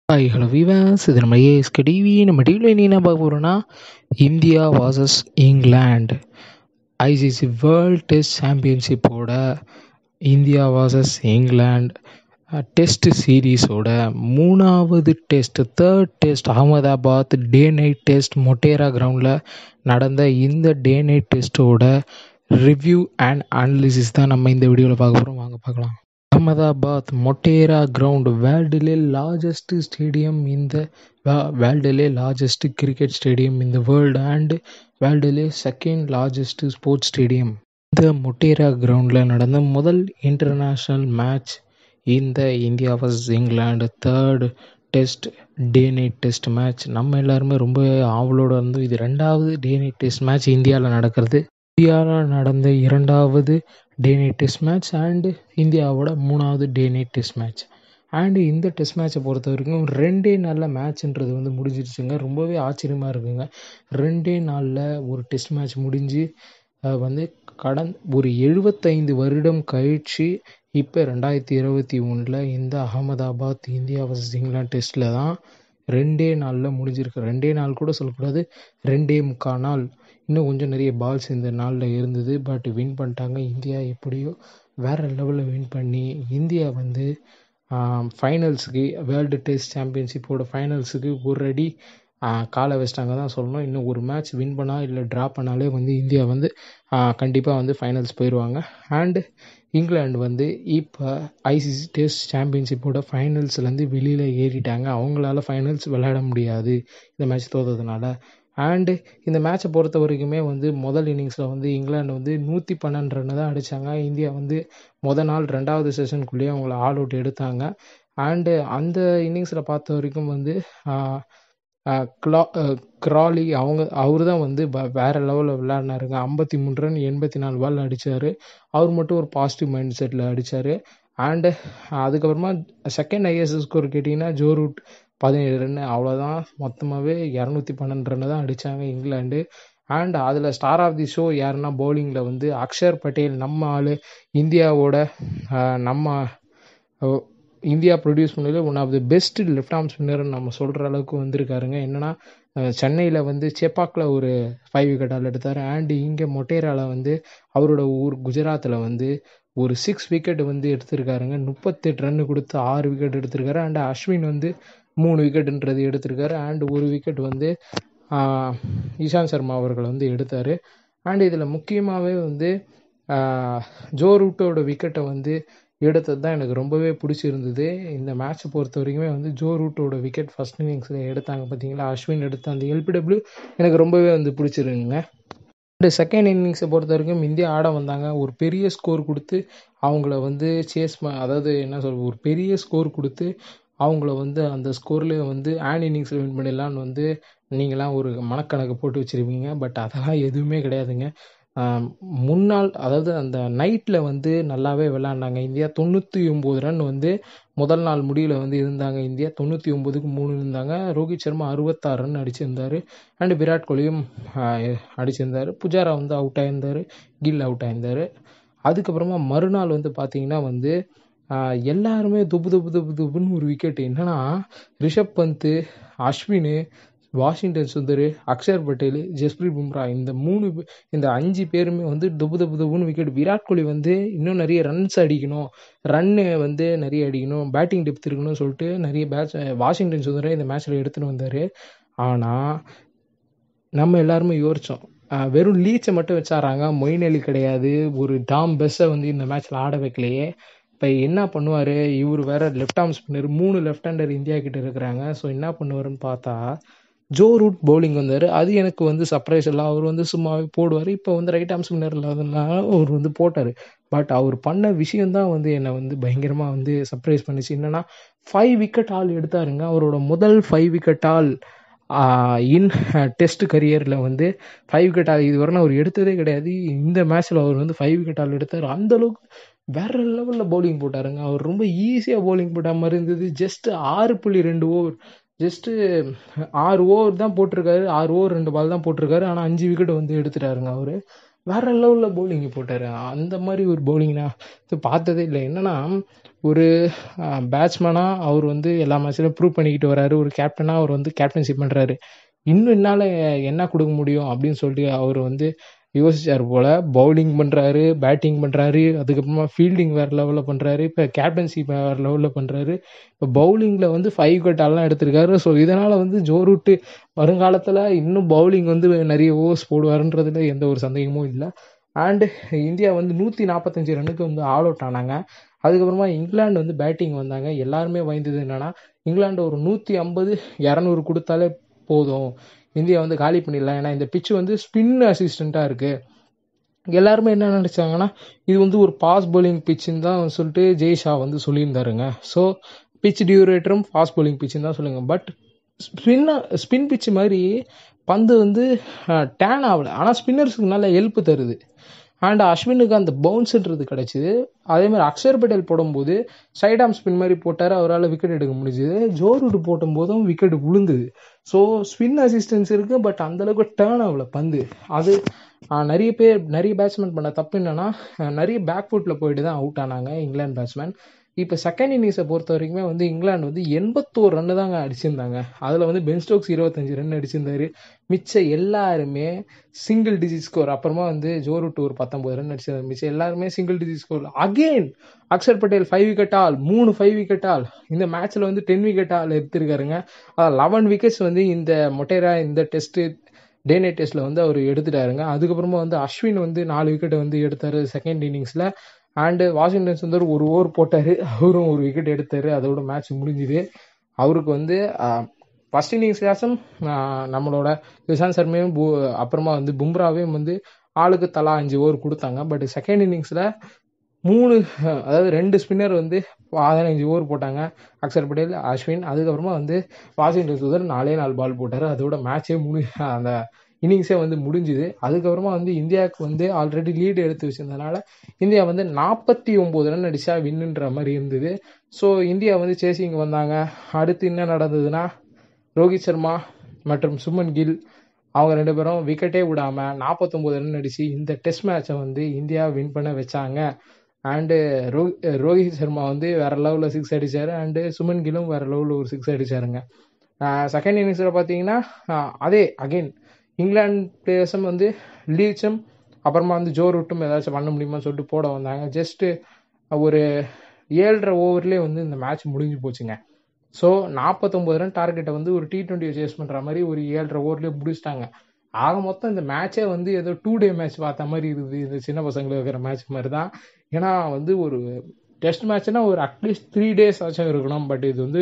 hi hello viewers இது நம்ம ASK TV நம்ம டிவியில் இனி என்ன பார்க்க போகிறோம்னா India versus England ICC world test சாம்பியன்ஷிப்போட இந்தியா வாசஸ் இங்கிலாந்து டெஸ்ட் சீரீஸோட மூணாவது test third test Ahmedabad day night test Motera கிரவுண்டில் நடந்த இந்த டே நைட் டெஸ்ட்டோட ரிவ்யூ அண்ட் அனாலிசிஸ் தான் நம்ம இந்த வீடியோவில் பார்க்க போகிறோம் வாங்க பார்க்கலாம் அகமதாபாத் மொட்டேரா கிரவுண்ட் வேர்ல்டுலே லார்ஜஸ்ட் ஸ்டேடியம் இந்த வேர்ல்டுலே லார்ஜஸ்ட் கிரிக்கெட் ஸ்டேடியம் இந்த வேர்ல்டு அண்ட் வேர்ல்டுலே செகண்ட் லார்ஜஸ்ட் ஸ்போர்ட்ஸ் ஸ்டேடியம் இந்த மொட்டேரா கிரவுண்டில் நடந்த முதல் இன்டர்நேஷ்னல் மேட்ச் இந்த India versus England third test day night test match நம்ம எல்லாருமே ரொம்ப ஆவலோடு இருந்தோம் இது ரெண்டாவது டே நைட் டெஸ்ட் மேட்ச் இந்தியாவில் நடக்கிறது இந்தியாவில் நடந்த இரண்டாவது day night test match and இந்தியாவோட மூணாவது day night test match and இந்த டெஸ்ட் மேட்சை பொறுத்த வரைக்கும் ரெண்டே நாளில் மேட்ச்ன்றது வந்து முடிஞ்சிருச்சுங்க ரொம்பவே ஆச்சரியமாக இருக்குங்க ரெண்டே நாளில் ஒரு டெஸ்ட் மேட்ச் முடிஞ்சு வந்து கடன் ஒரு எழுபத்தைந்து வருடம் கழித்து இப்போ ரெண்டாயிரத்தி இருபத்தி ஒன்றில் இந்த அகமதாபாத் இந்தியா வர்சஸ் இங்கிலாந்து டெஸ்ட்டில் தான் ரெண்டே நாளில் முடிஞ்சிருக்கு ரெண்டே நாள் கூட சொல்லக்கூடாது ரெண்டே முக்கால் நாள் இன்னும் கொஞ்சம் நிறைய பால்ஸ் இந்த நாளில் இருந்தது பட் வின் பண்ணிட்டாங்க இந்தியா எப்படியோ வேறு லெவலில் வின் பண்ணி இந்தியா வந்து ஃபைனல்ஸுக்கு வேர்ல்டு டெஸ்ட் சாம்பியன்ஷிப்போட ஃபைனல்ஸுக்கு ஒரு அடி காலை வச்சிட்டாங்க தான் சொல்லணும் இன்னும் ஒரு மேட்ச் வின் பண்ணால் இல்லை ட்ரா பண்ணாலே வந்து இந்தியா வந்து கண்டிப்பாக வந்து ஃபைனல்ஸ் போயிடுவாங்க அண்டு இங்கிலாந்து வந்து இப்போ ஐசிசி டெஸ்ட் சாம்பியன்ஷிப்போட ஃபைனல்ஸ்லேருந்து வெளியில் ஏறிட்டாங்க அவங்களால ஃபைனல்ஸ் விளையாட முடியாது இந்த மேட்ச் தோற்றதுனால அண்டு இந்த மேட்சை பொறுத்த வரைக்குமே வந்து முதல் இன்னிங்ஸில் வந்து இங்கிலாந்து வந்து நூற்றி பன்னெண்டு ரன்னு தான் அடித்தாங்க இந்தியா வந்து மொதல் நாள் ரெண்டாவது செஷனுக்குள்ளேயே அவங்கள ஆல் அவுட் எடுத்தாங்க அண்டு அந்த இன்னிங்ஸில் பார்த்த வரைக்கும் வந்து க்ளா க்ராலி அவங்க அவர் தான் வந்து ப வேறு லெவலில் விளையாடினாருங்க ஐம்பத்தி மூணு ரன் எண்பத்தி நாலு பால் அடித்தார் அவர் மட்டும் ஒரு பாசிட்டிவ் மைண்ட் செட்டில் அடித்தார் அண்டு அதுக்கப்புறமா செகண்ட் ஹையஸ்ட் ஸ்கோர் கேட்டிங்கன்னா ஜோ ரூட் பதினேழு ரன்னு அவ்வளோதான் மொத்தமாகவே இரநூத்தி பன்னெண்டு ரன்னு தான் அடித்தாங்க இங்கிலாந்து அண்ட் அதில் ஸ்டார் ஆஃப் தி ஷோ யாருன்னா பவுலிங்கில் வந்து அக்ஷர் பட்டேல் நம்ம ஆள் இந்தியாவோட நம்ம இந்தியா ப்ரொடியூஸ் பண்ணதில் one of the best left arm ஸ்பின்னர்னு நம்ம சொல்கிற அளவுக்கு வந்திருக்காருங்க என்னென்னா சென்னையில் வந்து சேப்பாக்கில் ஒரு ஃபைவ் விக்கெட் ஆல் எடுத்தார் அண்டு இங்கே மொட்டேராவில் வந்து அவரோட ஊர் குஜராத்தில் வந்து ஒரு சிக்ஸ் விக்கெட் வந்து எடுத்திருக்காருங்க முப்பத்தெட்டு ரன்னு கொடுத்து ஆறு விக்கெட் எடுத்திருக்காரு அண்டு அஸ்வின் வந்து மூணு விக்கெட்டுன்றது எடுத்திருக்காரு அண்டு ஒரு விக்கெட் வந்து இஷாந்த் சர்மா அவர்கள் வந்து எடுத்தார் அண்டு இதில் முக்கியமாகவே வந்து ஜோ ரூட்டோட விக்கெட்டை வந்து எடுத்தது தான் எனக்கு ரொம்பவே பிடிச்சிருந்தது இந்த மேட்ச்சை பொறுத்த வரைக்குமே வந்து ஜோ ரூட்டோட விக்கெட் ஃபஸ்ட் இன்னிங்ஸில் எடுத்தாங்க பார்த்தீங்களா அஸ்வின் எடுத்த அந்த எல்பிடபிள்யூ எனக்கு ரொம்பவே வந்து பிடிச்சிருக்குங்க அண்டு செகண்ட் இன்னிங்ஸை பொறுத்த வரைக்கும் இந்தியா ஆட வந்தாங்க ஒரு பெரிய ஸ்கோர் கொடுத்து அவங்கள வந்து சேஸ் அதாவது என்ன சொல் ஒரு பெரிய ஸ்கோர் கொடுத்து அவங்கள வந்து அந்த ஸ்கோர்லேயே வந்து ஆன் இன்னிங்ஸில் வின் பண்ணிடலான்னு வந்து நீங்களாம் ஒரு மனக்கணக்கு போட்டு வச்சுருப்பீங்க பட் அதெல்லாம் எதுவுமே கிடையாதுங்க முன்னாள் அதாவது அந்த நைட்டில் வந்து நல்லாவே விளாண்டாங்க இந்தியா தொண்ணூற்றி ஒம்பது ரன் வந்து முதல் நாள் முடிவில் வந்து இருந்தாங்க இந்தியா தொண்ணூற்றி ஒம்போதுக்கு மூணு இருந்தாங்க ரோஹித் சர்மா அறுபத்தாறு ரன் அடிச்சிருந்தார் அண்டு விராட் கோலியும் அடிச்சிருந்தார் புஜாரா வந்து அவுட் ஆயிருந்தார் கில் அவுட் ஆயிருந்தார் அதுக்கப்புறமா மறுநாள் வந்து பார்த்திங்கன்னா வந்து எல்லாருமே துப்பு துப்பு துப்பு துப்புன்னு ஒரு விக்கெட் என்னன்னா ரிஷப் பந்த் அஸ்வின் வாஷிங்டன் சுந்தர் அக்ஷர் பட்டேல் ஜஸ்பிரீத் பும்ரா இந்த மூணு இந்த அஞ்சு பேருமே வந்து துப்பு துப்பு துப்புன்னு விக்கெட் விராட் கோலி வந்து இன்னும் நிறைய ரன்ஸ் அடிக்கணும் ரன்னு வந்து நிறைய அடிக்கணும் பேட்டிங் டெப்த் இருக்கணும்னு சொல்லிட்டு நிறைய பேட்ச் வாஷிங்டன் சுந்தரை இந்த மேட்ச்சில் எடுத்துகிட்டு வந்தார் ஆனால் நம்ம எல்லாருமே யோசித்தோம் வெறும் லீச்சை மட்டும் வச்சாராங்க மொயின் அலி கிடையாது ஒரு டாம் பெஸ்ஸை வந்து இந்த மேட்ச்சில் ஆட வைக்கலையே இப்போ என்ன பண்ணுவார் இவர் வேறு லெஃப்ட் ஆர்ம் ஸ்பின்னர் மூணு லெஃப்ட் ஹேண்டர் இந்தியா கிட்ட இருக்கிறாங்க ஸோ என்ன பண்ணுவாருன்னு பார்த்தா ஜோ ரூட் பவுலிங் வந்தார் அது எனக்கு வந்து சர்ப்ரைஸ் இல்லை அவர் வந்து சும்மாவே போடுவார் இப்போ வந்து ரைட் ஆர்ம் ஸ்பின்னர் இல்லாததுனால அவர் வந்து போட்டார் பட் அவர் பண்ண விஷயந்தான் வந்து என்னை வந்து பயங்கரமாக வந்து சர்ப்ரைஸ் பண்ணிச்சு என்னென்னா ஃபைவ் விக்கெட் ஆல் எடுத்தாருங்க அவரோட முதல் five wicket haul in test கரியரில் வந்து ஃபைவ் விக்கெட் ஆல் இதுவரை அவர் எடுத்ததே கிடையாது இந்த மேட்ச்சில் அவர் வந்து ஃபைவ் விக்கெட் ஆல் எடுத்தார் அந்தளவுக்கு வேறு லெவலில் பவுலிங் போட்டாருங்க அவர் ரொம்ப ஈஸியாக பவுலிங் போட்ட மாதிரி இருந்தது ஜஸ்ட்டு ஆறு புள்ளி ரெண்டு ஓவர் ஜஸ்ட்டு ஆறு ஓவர் தான் போட்டிருக்காரு ஆறு ஓவர் ரெண்டு பால் தான் போட்டிருக்காரு ஆனால் அஞ்சு விக்கெட் வந்து எடுத்துட்டாருங்க அவர் வேறு லெவலில் பவுலிங் போட்டார் அந்த மாதிரி ஒரு பவுலிங் நான் பார்த்ததே இல்லை என்னென்னா ஒரு பேட்ஸ்மேனாக அவர் வந்து எல்லா மேட்ச்லையும் ப்ரூவ் பண்ணிக்கிட்டு வராரு ஒரு கேப்டனாக அவர் வந்து கேப்டன்ஷிப் பண்ணுறாரு இன்னும் என்னால் என்ன கொடுக்க முடியும் அப்படின்னு சொல்லிட்டு அவர் வந்து யோசிச்சார் போல் பவுலிங் பண்ணுறாரு பேட்டிங் பண்ணுறாரு அதுக்கப்புறமா ஃபீல்டிங் வேறு லெவலில் பண்ணுறாரு இப்போ கேப்டன்ஷிப் வேறு லெவலில் பண்ணுறாரு இப்போ பவுலிங்கில் வந்து ஃபைவ் விக்கெட்டாலாம் எடுத்திருக்காரு ஸோ இதனால் வந்து ஜோ ரூட்டு வருங்காலத்தில் இன்னும் பவுலிங் வந்து நிறைய ஓவர்ஸ் போடுவாருன்றதுல எந்த ஒரு சந்தேகமும் இல்லை அண்டு இந்தியா வந்து நூற்றி நாற்பத்தஞ்சு ரன்னுக்கு வந்து ஆல் அவுட் ஆனாங்க அதுக்கப்புறமா இங்கிலாந்து வந்து பேட்டிங் வந்தாங்க எல்லாருமே பயந்தது என்னன்னா இங்கிலாந்து ஒரு நூற்றி ஐம்பது இரநூறு கொடுத்தாலே போதும் இந்தியா வந்து காலி பண்ணிடலாம் ஏன்னா இந்த பிச்சு வந்து ஸ்பின் அசிஸ்டண்ட்டாக இருக்குது எல்லாருமே என்ன நினச்சாங்கன்னா இது வந்து ஒரு பாஸ் பவுலிங் பிச்சுன்னு தான் சொல்லிட்டு ஜெய்ஷா வந்து சொல்லியிருந்தாருங்க ஸோ பிச் டியூரேட்டரும் ஃபாஸ்ட் பவுலிங் பிச்சுன்னு தான் சொல்லுங்க பட் ஸ்பின் ஸ்பின் பிச்சு மாதிரி பந்து வந்து டேன் ஆகலை ஆனால் ஸ்பின்னர்ஸுக்கு நல்ல ஹெல்ப் தருது அண்ட் அஸ்வினுக்கு அந்த பவுன்ஸுன்றது கிடச்சிது அதே மாதிரி அக்ஷர் பட்டேல் போடும்போது சைட் ஆம் ஸ்பின் மாதிரி போட்டார் அவரால் விக்கெட் எடுக்க முடிஞ்சுது ஜோரூட் போடும்போதும் விக்கெட் விழுந்தது ஸோ ஸ்பின் அசிஸ்டன்ஸ் இருக்குது பட் அந்தளவுக்கு டேர்ன் ஆகல பந்து அது நிறைய பேர் நிறைய பேட்ஸ்மேன் பண்ண தப்பு என்னன்னா நிறைய பேக் ஃபுட்டில் போயிட்டு தான் அவுட் ஆனாங்க இங்கிலாந்து பேட்ஸ்மேன் இப்போ செகண்ட் இன்னிங்ஸை பொறுத்த வரைக்குமே வந்து இங்கிலாந்து வந்து எண்பத்தோரு ரன்னு தாங்க அடிச்சிருந்தாங்க அதில் வந்து பென் ஸ்டோக்ஸ் இருபத்தஞ்சு ரன் அடிச்சிருந்தாரு மிச்ச எல்லாருமே சிங்கிள் டிஜிட் ஸ்கோர் அப்புறமா வந்து ஜோரூட் ஒரு பத்தொம்பது ரன் அடிச்சிருந்தாரு மிச்சம் எல்லாருமே single digit score again Axar Patel five wicket haul மூணு ஃபைவ் விக்கெட் ஆல் இந்த மேட்ச்சில் வந்து டென் விக்கெட் ஆல் எடுத்திருக்காருங்க லெவன் விக்கெட்ஸ் வந்து இந்த மொட்டேரா இந்த டெஸ்ட்டு டே நைட் டெஸ்ட்டில் வந்து அவர் எடுத்துட்டாருங்க அதுக்கப்புறமா வந்து அஸ்வின் வந்து நாலு விக்கெட்டை வந்து எடுத்தார் செகண்ட் இன்னிங்ஸில் அண்டு வாஷிங்டன் சுந்தர் ஒரு ஓவர் போட்டார் அவரும் ஒரு விக்கெட் எடுத்தார் அதோட மேட்ச் முடிஞ்சுது அவருக்கு வந்து ஃபஸ்ட் இன்னிங்ஸ்லாச்சும் நம்மளோட கிஷாந்த் சர்மையும் பூ அப்புறமா வந்து பும்ராவையும் வந்து ஆளுக்கு தலா அஞ்சு ஓவர் கொடுத்தாங்க பட் செகண்ட் இன்னிங்ஸில் மூணு அதாவது ரெண்டு ஸ்பின்னர் வந்து பதினஞ்சு ஓவர் போட்டாங்க அக்ஷர் பட்டேல் அஸ்வின் அதுக்கப்புறமா வந்து வாஷிங்டன் சுந்தர் நாலே நாலு பால் போட்டார் அதோட மேட்சே முடி அந்த இன்னிங்ஸே வந்து முடிஞ்சுது அதுக்கப்புறமா வந்து இந்தியாவுக்கு வந்து ஆல்ரெடி லீடு எடுத்து வச்சிருந்தனால இந்தியா வந்து நாற்பத்தி ஒம்பது ரன் அடிச்சா வின்னுன்ற மாதிரி இருந்தது ஸோ இந்தியா வந்து சேசிங் வந்தாங்க அடுத்து என்ன நடந்ததுன்னா ரோஹித் சர்மா மற்றும் சுமன் கில் அவங்க ரெண்டு பேரும் விக்கெட்டே விடாமல் நாற்பத்தொம்போது ரன் அடித்து இந்த டெஸ்ட் மேட்சை வந்து இந்தியா வின் பண்ண வச்சாங்க அண்டு ரோ ரோஹித் சர்மா வந்து வேறு லெவலில் சிக்ஸ் அடித்தார் அண்டு சுமன் கில்லும் வேறு லெவலில் ஒரு சிக்ஸ் அடித்தாருங்க செகண்ட் இன்னிங்ஸில் பார்த்தீங்கன்னா அதே அகெயின் இங்கிலாந்து பிளேயர்ஸும் வந்து லீச்சும் அப்புறமா வந்து ஜோ ரூட்டும் ஏதாச்சும் பண்ண முடியுமான்னு சொல்லிட்டு போட வந்தாங்க ஜஸ்ட்டு ஒரு ஏழரை ஓவர்லேயே வந்து இந்த மேட்ச் முடிஞ்சு போச்சுங்க ஸோ நாற்பத்தொம்பது ரன் டார்கெட்டை வந்து ஒரு டி ட்வெண்ட்டி சேஸ் பண்ணுற மாதிரி ஒரு ஏழரை ஓவர்லேயே முடிச்சிட்டாங்க ஆக மொத்தம் இந்த மேட்சே வந்து ஏதோ டூ டே மேட்ச் பார்த்த மாதிரி இருக்குது இந்த சின்ன பசங்களுக்கு இருக்கிற மேட்ச் மாதிரி தான் ஏன்னா வந்து ஒரு டெஸ்ட் மேட்ச்னா ஒரு அட்லீஸ்ட் த்ரீ டேஸ் ஆச்சும் இருக்கணும் பட் இது வந்து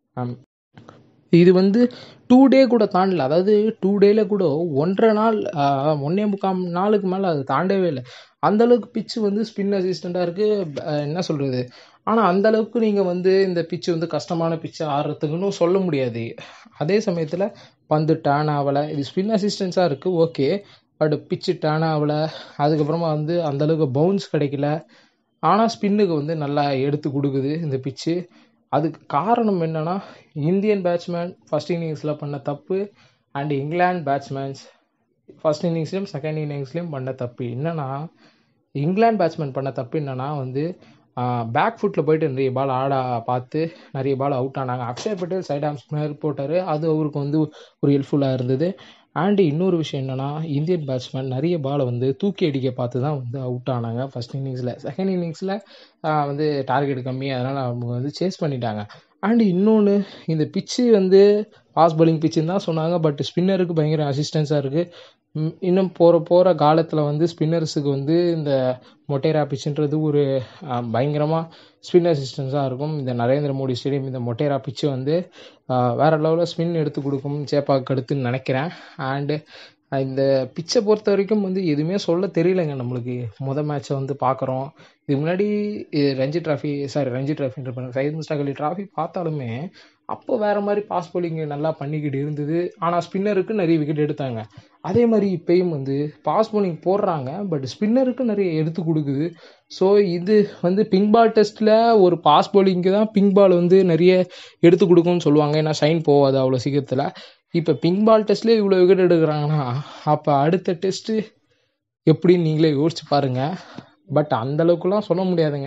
இது வந்து டூ டே கூட தாண்டல அதாவது டூ டேல கூட ஒன்றரை நாள் ஒன்றே முக்கால் நாளுக்கு மேலே அது தாண்டவே இல்லை அந்தளவுக்கு பிச்சு வந்து ஸ்பின் அசிஸ்டண்ட்டாக இருக்குது என்ன சொல்கிறது ஆனால் அந்தளவுக்கு நீங்கள் வந்து இந்த பிச்சு வந்து கஷ்டமான பிச்சு ஆடுறதுக்குன்னு சொல்ல முடியாது அதே சமயத்தில் பந்து டேர்ன் ஆகலை இது ஸ்பின் அசிஸ்டன்ஸாக இருக்குது ஓகே பட் பிச்சு டேர்ன் ஆகலை அதுக்கப்புறமா வந்து அந்தளவுக்கு பவுன்ஸ் கிடைக்கல ஆனால் ஸ்பின்னுக்கு வந்து நல்லா எடுத்து கொடுக்குது இந்த பிச்சு அதுக்கு காரணம் என்னென்னா இந்தியன் பேட்ஸ்மேன் ஃபஸ்ட் இன்னிங்ஸில் பண்ண தப்பு அண்ட் இங்கிலாந்து பேட்ஸ்மேன்ஸ் ஃபஸ்ட் இன்னிங்ஸ்லேயும் செகண்ட் இன்னிங்ஸ்லேயும் பண்ண தப்பு என்னென்னா இங்கிலாந்து பேட்ஸ்மேன் பண்ண தப்பு என்னென்னா வந்து பேக் ஃபுட்டில் போயிட்டு நிறைய பால் ஆட பார்த்து நிறைய பால் அவுட் ஆனாங்க Axar Patel side arm spinner போட்டார் அது அவருக்கு வந்து ஒரு ஹெல்ப்ஃபுல்லாக இருந்தது அண்டு இன்னொரு விஷயம் என்னென்னா இந்தியன் பேட்ஸ்மேன் நிறைய பாலை வந்து தூக்கி அடிக்க பார்த்து தான் வந்து அவுட் ஆனாங்க ஃபஸ்ட் இன்னிங்ஸில் செகண்ட் இன்னிங்ஸில் வந்து டார்கெட் கம்மி அதனால் அவங்க வந்து சேஸ் பண்ணிட்டாங்க அண்டு இன்னொன்று இந்த பிச்சு வந்து ஃபாஸ்ட் பவுலிங் பிச்சுன்னு தான் சொன்னாங்க பட் ஸ்பின்னருக்கு பயங்கர அசிஸ்டன்ஸாக இருக்குது இன்னும் போகிற போகிற காலத்தில் வந்து ஸ்பின்னர்ஸுக்கு வந்து இந்த மொட்டேரா பிச்சுன்றது ஒரு பயங்கரமாக ஸ்பின் அசிஸ்டன்ஸாக இருக்கும் இந்த நரேந்திர மோடி ஸ்டேடியம் இந்த மொட்டேரா பிச்சு வந்து வேறு லெவலில் ஸ்பின் எடுத்து கொடுக்கும் சேப்பாக்கு அடுத்துன்னு நினைக்கிறேன் அண்டு இந்த பிச்சை பொறுத்த வரைக்கும் வந்து எதுவுமே சொல்ல தெரியலைங்க நம்மளுக்கு மொதல் மேட்ச்சை வந்து பார்க்குறோம் இதுக்கு முன்னாடி ரஞ்சி ட்ராஃபி சாரி ரஞ்சி ட்ராஃபின்ற பண்ண சையத் முஸ்டாக் அலி ட்ராஃபி பார்த்தாலுமே அப்போ வேறு மாதிரி பாஸ் பவுலிங் நல்லா பண்ணிக்கிட்டு இருந்தது ஆனால் ஸ்பின்னருக்கு நிறைய விக்கெட் எடுத்தாங்க அதே மாதிரி இப்பயும் வந்து பாஸ் பவுலிங் போடுறாங்க பட் ஸ்பின்னருக்கு நிறைய எடுத்து கொடுக்குது ஸோ இது வந்து பிங்க் பால் டெஸ்ட்டில் ஒரு பாஸ் பவுலிங்க்கு தான் பிங்க் பால் வந்து நிறைய எடுத்து கொடுக்கும்னு சொல்லுவாங்க ஏன்னா ஷைன் போகாது அவ்வளோ சீக்கிரத்தில் இப்போ பிங்க் பால் டெஸ்ட்லேயே இவ்வளோ விக்கெட் எடுக்கிறாங்கன்னா அப்போ அடுத்த டெஸ்ட்டு எப்படின்னு நீங்களே யோசிச்சு பாருங்கள் பட் அந்தளவுக்குலாம் சொல்ல முடியாதுங்க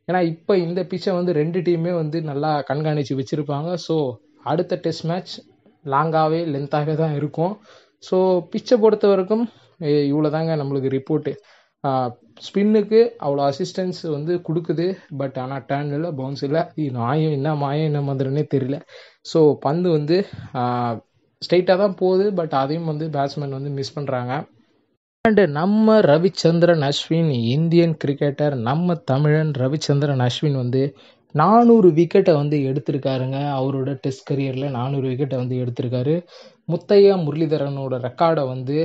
ஏன்னா இப்போ இந்த பிச்சை வந்து ரெண்டு டீமே வந்து நல்லா கண்காணித்து வச்சுருப்பாங்க ஸோ அடுத்த டெஸ்ட் மேட்ச் லாங்காகவே லென்த்தாகவே தான் இருக்கும் ஸோ பிச்சை பொறுத்த வரைக்கும் இவ்வளோ தாங்க நம்மளுக்கு ரிப்போர்ட்டு ஸ்பின்னுக்கு அவ்வளோ அசிஸ்டன்ஸ் வந்து கொடுக்குது பட் ஆனால் டேர்ன் இல்லை பவுன்ஸ் இல்லை இது நாயம் என்ன மாயம் என்ன மந்திரனே தெரியல ஸோ பந்து வந்து ஸ்ட்ரைட்டாக தான் போகுது பட் அதையும் வந்து பேட்ஸ்மேன் வந்து மிஸ் பண்ணுறாங்க அண்டு நம்ம ரவிச்சந்திரன் அஸ்வின் இந்தியன் கிரிக்கெட்டர் நம்ம தமிழன் ரவிச்சந்திரன் அஸ்வின் வந்து நானூறு விக்கெட்டை வந்து எடுத்திருக்காருங்க அவரோட டெஸ்ட் கரியரில் நானூறு விக்கெட்டை வந்து எடுத்திருக்காரு முத்தையா முரளிதரனோட ரெக்கார்டை வந்து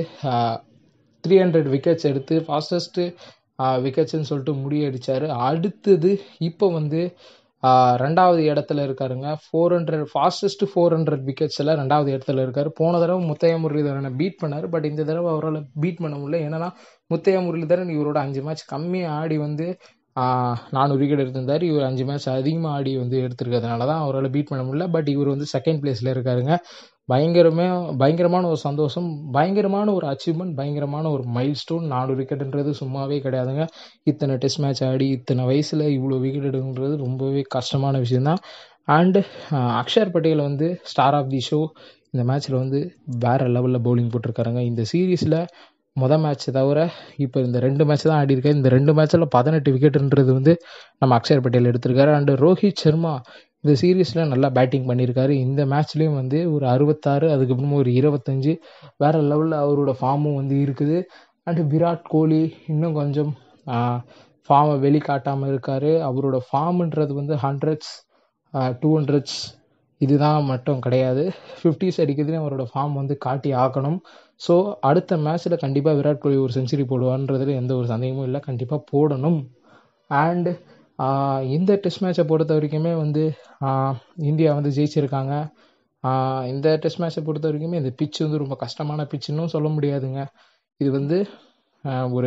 த்ரீ ஹண்ட்ரட் விக்கெட்ஸ் எடுத்து ஃபாஸ்டஸ்ட்டு விக்கெட்ஸ்ன்னு சொல்லிட்டு முறியடிச்சார் அடுத்தது இப்போ வந்து ரெண்டாவது இடத்துல இருக்காருங்க four hundred fastest four hundred விக்கெட்ஸில் ரெண்டாவது இடத்துல இருக்கார் போன தடவை முத்தையா முரளிதரனை பீட் பண்ணார் பட் இந்த தடவை அவரால் பீட் பண்ண முடியல ஏன்னா முத்தையா முரளிதரன் இவரோட அஞ்சு மேட்ச் கம்மியாக ஆடி வந்து நானூறு விக்கெட் எடுத்திருந்தார் இவர் அஞ்சு மேட்ச் அதிகமாக ஆடி வந்து எடுத்திருக்கிறதுனால தான் அவரால் பீட் பண்ண முடியல பட் இவர் வந்து செகண்ட் பிளேஸில் இருக்காருங்க பயங்கரமே பயங்கரமான ஒரு சந்தோஷம் பயங்கரமான ஒரு அச்சீவ்மெண்ட் பயங்கரமான ஒரு மைல் ஸ்டோன் நானூறு விக்கெட்டுன்றது சும்மாவே கிடையாதுங்க இத்தனை டெஸ்ட் மேட்ச் ஆடி இத்தனை வயசில் இவ்வளோ விக்கெட் எடுக்குன்றது ரொம்பவே கஷ்டமான விஷயந்தான் அண்டு அக்ஷர் பட்டேல் வந்து ஸ்டார் ஆஃப் தி ஷோ இந்த மேட்ச்சில் வந்து வேறு லெவலில் பவுலிங் போட்டிருக்காருங்க இந்த சீரீஸில் மொதல் மேட்ச் தவிர இப்போ இந்த ரெண்டு மேட்ச் தான் ஆடி இருக்கேன் இந்த ரெண்டு மேட்ச்சில் பதினெட்டு விக்கெட்டுன்றது வந்து நம்ம அக்ஷர் பட்டேல் எடுத்திருக்காரு அண்டு ரோஹித் சர்மா இந்த சீரீஸில் நல்லா பேட்டிங் பண்ணியிருக்காரு இந்த மேட்ச்லேயும் வந்து ஒரு அறுபத்தாறு அதுக்கப்புறமா ஒரு இருபத்தஞ்சி வேறு லெவலில் அவரோட ஃபார்மும் வந்து இருக்குது அண்டு விராட் கோலி இன்னும் கொஞ்சம் ஃபார்மை வெளிக்காட்டாமல் இருக்கார் அவரோட ஃபார்முன்றது வந்து ஹண்ட்ரட்ஸ் டூ ஹண்ட்ரட்ஸ் இதுதான் மட்டும் கிடையாது ஃபிஃப்டிஸ் அடிக்கிறதுலேயும் அவரோட ஃபார்ம் வந்து காட்டி ஆக்கணும் ஸோ அடுத்த மேட்ச்சில் கண்டிப்பாக விராட் கோலி ஒரு செஞ்சுரி போடுவான்றதுல எந்த ஒரு சந்தேகமும் இல்லை கண்டிப்பாக போடணும் அண்டு இந்த டெஸ்ட் மேட்சை பொறுத்த வரைக்குமே வந்து இந்தியா வந்து ஜெயிச்சிருக்காங்க இந்த டெஸ்ட் மேட்சை பொறுத்த வரைக்குமே இந்த பிச் வந்து ரொம்ப கஷ்டமான பிச்சுன்னும் சொல்ல முடியாதுங்க இது வந்து ஒரு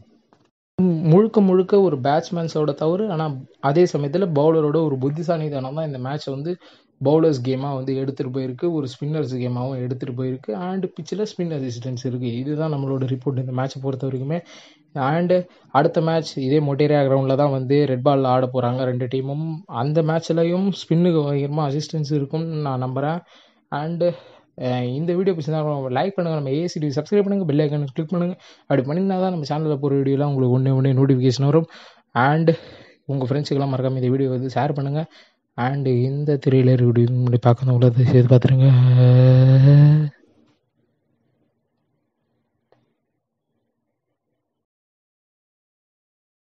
முழுக்க முழுக்க ஒரு பேட்ஸ்மேன்ஸோட தவறு ஆனால் அதே சமயத்தில் பவுலரோட ஒரு புத்திசாலித்தனம் தான் இந்த மேட்ச்சை வந்து பவுலர்ஸ் கேமாக வந்து எடுத்துகிட்டு போயிருக்கு ஒரு ஸ்பின்னர்ஸ் கேமாகவும் எடுத்துகிட்டு போயிருக்கு அண்டு பிச்சில் ஸ்பின் அசிஸ்டன்ஸ் இருக்குது இதுதான் நம்மளோட ரிப்போர்ட் இந்த மேட்ச்சை பொறுத்த வரைக்குமே அண்டு அடுத்த மேட்ச் இதே மொட்டேரியா கிரவுண்டில் தான் வந்து ரெட் பாலில் ஆட போகிறாங்க ரெண்டு டீமும் அந்த மேட்ச்லையும் ஸ்பின்னுக்கு பயங்கரமாக அசிஸ்டன்ஸ் இருக்கும்னு நான் நம்புகிறேன் அண்டு இந்த வீடியோ பிடிச்சிருந்தா லைக் பண்ணுங்கள் நம்ம ஏசிடி சப்ஸ்கிரைப் பண்ணுங்கள் பெல் ஐக்கன் கிளிக் பண்ணுங்கள் அப்படி பண்ணிங்கன்னா தான் நம்ம சேனலில் போகிற வீடியோலாம் உங்களுக்கு ஒன்றே ஒன்றே நோட்டிஃபிகேஷன் வரும் அண்டு உங்கள் ஃப்ரெண்ட்ஸுக்கெல்லாம் மறக்காமல் இந்த வீடியோ வந்து ஷேர் பண்ணுங்கள் அண்டு இந்த திரையில வீடியோ முன்னாடி பார்க்கணும் உள்ளது சேர்த்து பார்த்துருங்க